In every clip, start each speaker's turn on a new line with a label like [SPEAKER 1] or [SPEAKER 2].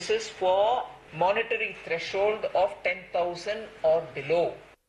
[SPEAKER 1] is for monetary threshold of 10,000 or below.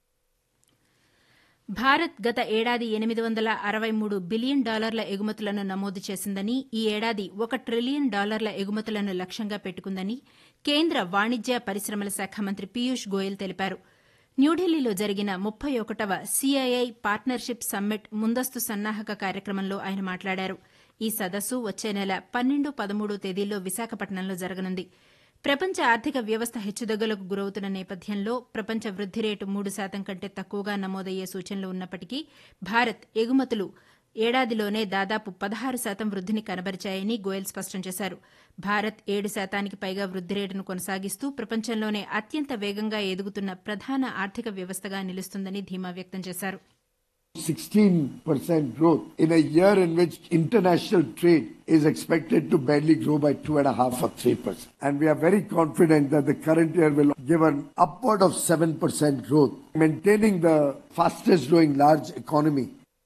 [SPEAKER 2] Bharat గత ఏడాది ఎనిమిది వందల అరవై మూడు బిలియన్ డాలర్ల ఎగుమతులను నమోదు చేసిందని ఈ ఏడాది ఒక ట్రిలియన్ డాలర్ల ఎగుమతులను లక్ష్యంగా పెట్టుకుందని కేంద్ర వాణిజ్య పరిశ్రమల శాఖ మంత్రి పీయూష్ గోయల్ తెలిపారు న్యూఢిల్లీలో జరిగిన ముప్పై ఒకటవ సీఐఐ పార్ట్నర్షిప్ సమ్మిట్ ముందస్తు సన్నాహక కార్యక్రమంలో ఆయన మాట్లాడారు ఈ సదస్సు వచ్చే నెల పన్నెండు పదమూడు తేదీల్లో విశాఖపట్నంలో జరగనుంది ప్రపంచ ఆర్థిక వ్యవస్థ హెచ్చుతగ్గులకు గురవుతున్న నేపథ్యంలో ప్రపంచ వృద్ది రేటు మూడు శాతం కంటే తక్కువగా నమోదయ్యే సూచనలు ఉన్నప్పటికీ భారత్ ఎగుమతులు ఏడాదిలోనే దాదాపు పదహారు శాతం వృద్దిని కనబరిచాయని గోయల్ స్పష్టం చేశారు భారత్ ఏడు శాతానికి పైగా వృద్ది రేటును కొనసాగిస్తూ ప్రపంచంలోనే అత్యంత వేగంగా ఎదుగుతున్న ప్రధాన ఆర్థిక వ్యవస్థగా నిలుస్తుందని ధీమా వ్యక్తం చేశారు
[SPEAKER 3] 16% growth in a year in which international trade is expected to barely grow by 2.5 or 3%. And we are very confident that the current year will give an upward of 7% growth, maintaining the fastest growing large economy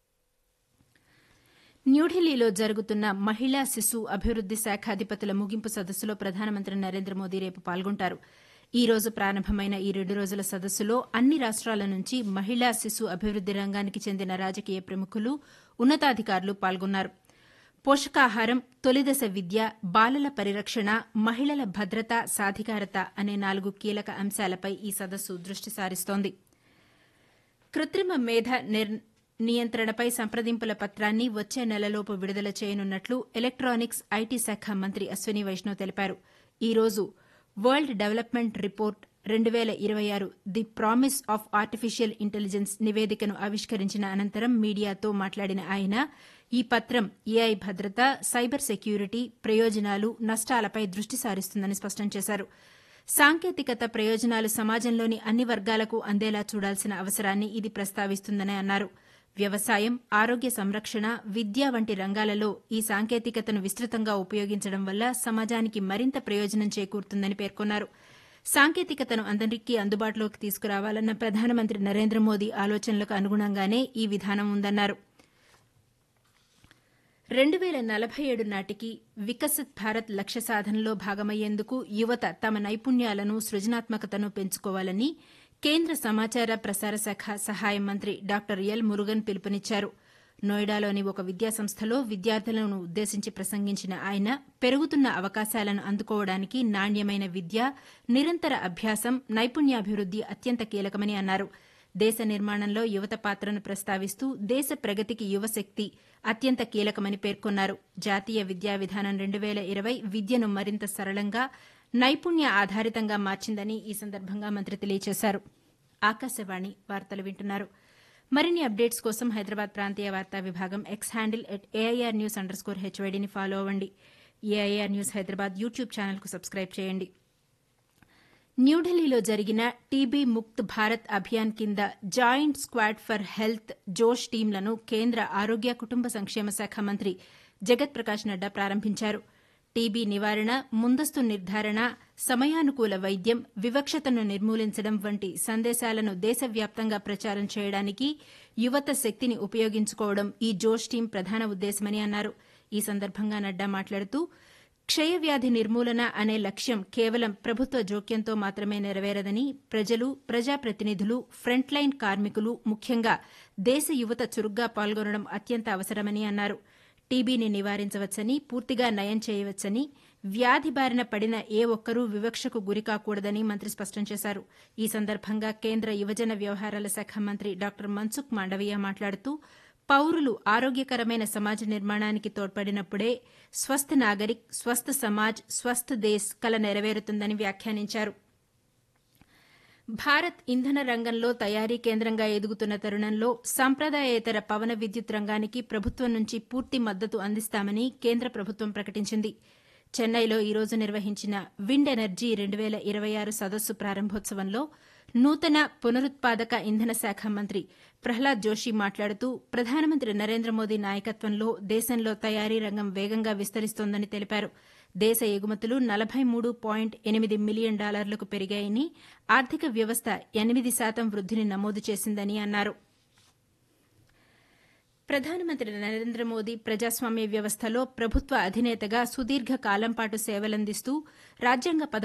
[SPEAKER 2] న్యూఢిల్లీలో జరుగుతున్న మహిళా శిశు అభివృద్ది శాఖ అధిపతుల ముగింపు సదస్సులో ప్రధానమంత్రి నరేంద్ర మోదీ రేపు పాల్గొంటారు ఈ రోజు ప్రారంభమైన ఈ రెండు రోజుల సదస్సులో అన్ని రాష్ట్రాల నుంచి మహిళా శిశు అభివృద్ది రంగానికి చెందిన రాజకీయ ప్రముఖులు ఉన్నతాధికారులు పాల్గొన్నారు పోషకాహారం తొలిదశ విద్య బాలల పరిరక్షణ మహిళల భద్రత సాధికారత అనే నాలుగు కీలక అంశాలపై ఈ సదస్సు దృష్టి సారిస్తోంది కృత్రిమ మేధ నియంత్రణపై సంప్రదింపుల పత్రాన్ని వచ్చే నెలలోపు విడుదల చేయనున్నట్లు ఎలక్టానిక్స్ ఐటీ శాఖ మంత్రి అశ్విని వైష్ణవ్ తెలిపారు ఈ రోజు వరల్డ్ డెవలప్మెంట్ రిపోర్ట్ రెండు వేల ఇరవై ఆరు the promise of artificial intelligence నివేదికను ఆవిష్కరించిన అనంతరం మీడియాతో మాట్లాడిన ఆయన ఈ పత్రం ఏఐ భద్రత సైబర్ సెక్యూరిటీ ప్రయోజనాలు నష్టాలపై దృష్టి సారిస్తుందని స్పష్టం చేశారు సాంకేతికత ప్రయోజనాలు సమాజంలోని అన్ని వర్గాలకు అందేలా చూడాల్సిన అవసరాన్ని ఇది ప్రస్తావిస్తుందని అన్నారు వ్యవసాయం ఆరోగ్య సంరక్షణ విద్య వంటి రంగాలలో ఈ సాంకేతికతను విస్తృతంగా ఉపయోగించడం వల్ల సమాజానికి మరింత ప్రయోజనం చేకూరుతుందని పేర్కొన్నారు సాంకేతికతను అందరికీ అందుబాటులోకి తీసుకురావాలన్న ప్రధానమంత్రి నరేంద్ర మోదీ ఆలోచనలకు అనుగుణంగానే ఈ విధానం ఉందన్నారు రెండు వేల నలభై ఏడు నాటికి వికసిత్ భారత్ లక్ష్య సాధనలో భాగమయ్యేందుకు యువత తమ నైపుణ్యాలను సృజనాత్మకతను పెంచుకోవాలని కేంద్ర సమాచార ప్రసార శాఖ సహాయ మంత్రి డాక్టర్ ఎల్ మురుగన్ పిలుపునిచ్చారు నోయిడాలోని ఒక విద్యాసంస్థలో విద్యార్థులను ఉద్దేశించి ప్రసంగించిన ఆయన పెరుగుతున్న అవకాశాలను అందుకోవడానికి నాణ్యమైన విద్య నిరంతర అభ్యాసం నైపుణ్యాభివృద్ది అత్యంత కీలకమని అన్నారు దేశ నిర్మాణంలో యువత పాత్రను ప్రస్తావిస్తూ దేశ ప్రగతికి యువశక్తి అత్యంత కీలకమని పేర్కొన్నారు జాతీయ విద్యా విధానం రెండు వేల ఇరవై విద్యను మరింత సరళంగా నైపుణ్య ఆధారితంగా మార్చిందని ఈ సందర్భంగా మంత్రి తెలియజేశారు ఆకాశవాణి వార్తలు వింటున్నారు మరిన్ని అప్డేట్స్ కోసం హైదరాబాద్ ప్రాంతీయ వార్తా విభాగం X handle at AIR news underscore హెచ్వైడీని ఫాలో అవ్వండి ఏఐఆర్ న్యూస్ హైదరాబాద్ యూట్యూబ్ ఛానల్కు సబ్స్క్రైబ్ చేయండి న్యూఢిల్లీలో జరిగిన టీబీ ముక్త్ భారత్ అభియాన్ కింద జాయింట్ స్క్వాడ్ ఫర్ హెల్త్ జోష్ టీంలను కేంద్ర ఆరోగ్య కుటుంబ సంక్షేమ శాఖ మంత్రి జగత్ ప్రకాష్ నడ్డా ప్రారంభించారు టీబీ నివారణ ముందస్తు నిర్ధారణ సమయానుకూల వైద్యం వివక్షతను నిర్మూలించడం వంటి సందేశాలను దేశవ్యాప్తంగా ప్రచారం చేయడానికి యువత శక్తిని ఉపయోగించుకోవడం ఈ జోష్ టీం ప్రధాన ఉద్దేశమని అన్నారు ఈ సందర్భంగా నడ్డా మాట్లాడుతూ క్షయవ్యాధి నిర్మూలన అనే లక్ష్యం కేవలం ప్రభుత్వ జోక్యంతో మాత్రమే నెరవేరదని ప్రజలు ప్రజాప్రతినిధులు ఫ్రంట్లైన్ కార్మికులు ముఖ్యంగా దేశ యువత చురుగ్గా పాల్గొనడం అత్యంత అవసరమని అన్నారు టీబీని నివారించవచ్చని పూర్తిగా నయం చేయవచ్చని వ్యాధి బారిన పడిన ఏ ఒక్కరూ వివక్షకు గురికాకూడదని మంత్రి స్పష్టం చేశారు ఈ సందర్భంగా కేంద్ర యువజన వ్యవహారాల శాఖ మంత్రి డాక్టర్ మన్సుఖ్ మాండవీయ మాట్లాడుతూ పౌరులు ఆరోగ్యకరమైన సమాజ నిర్మాణానికి తోడ్పడినప్పుడే స్వస్థ నాగరిక్ స్వస్థ సమాజ్ స్వస్థ దేశ్ కల నెరవేరుతుందని వ్యాఖ్యానించారు భారత్ ఇంధన రంగంలో తయారీ కేంద్రంగా ఎదుగుతున్న తరుణంలో సంప్రదాయేతర పవన విద్యుత్ రంగానికి ప్రభుత్వం నుంచి పూర్తి మద్దతు అందిస్తామని కేంద్ర ప్రభుత్వం ప్రకటించింది చెన్నైలో ఈ రోజు నిర్వహించిన విండ్ ఎనర్జీ రెండు వేల ఇరవై ఆరు సదస్సు ప్రారంభోత్సవంలో నూతన పునరుత్పాదక ఇంధన శాఖ మంత్రి ప్రహ్లాద్ జోషి మాట్లాడుతూ ప్రధానమంత్రి నరేంద్ర మోదీ నాయకత్వంలో దేశంలో తయారీ రంగం వేగంగా విస్తరిస్తోందని తెలిపారు దేశ ఎగుమతులు నలభై మూడు పాయింట్ ఎనిమిది మిలియన్ డాలర్లకు పెరిగాయని ఆర్థిక వ్యవస్థ ఎనిమిది శాతం వృద్దిని నమోదు చేసిందని అన్నారు ప్రధానమంత్రి నరేంద్ర మోదీ ప్రజాస్వామ్య వ్యవస్థలో ప్రభుత్వ అధినేతగా సుదీర్ఘ కాలం పాటు సేవలందిస్తూ రాజ్యాంగ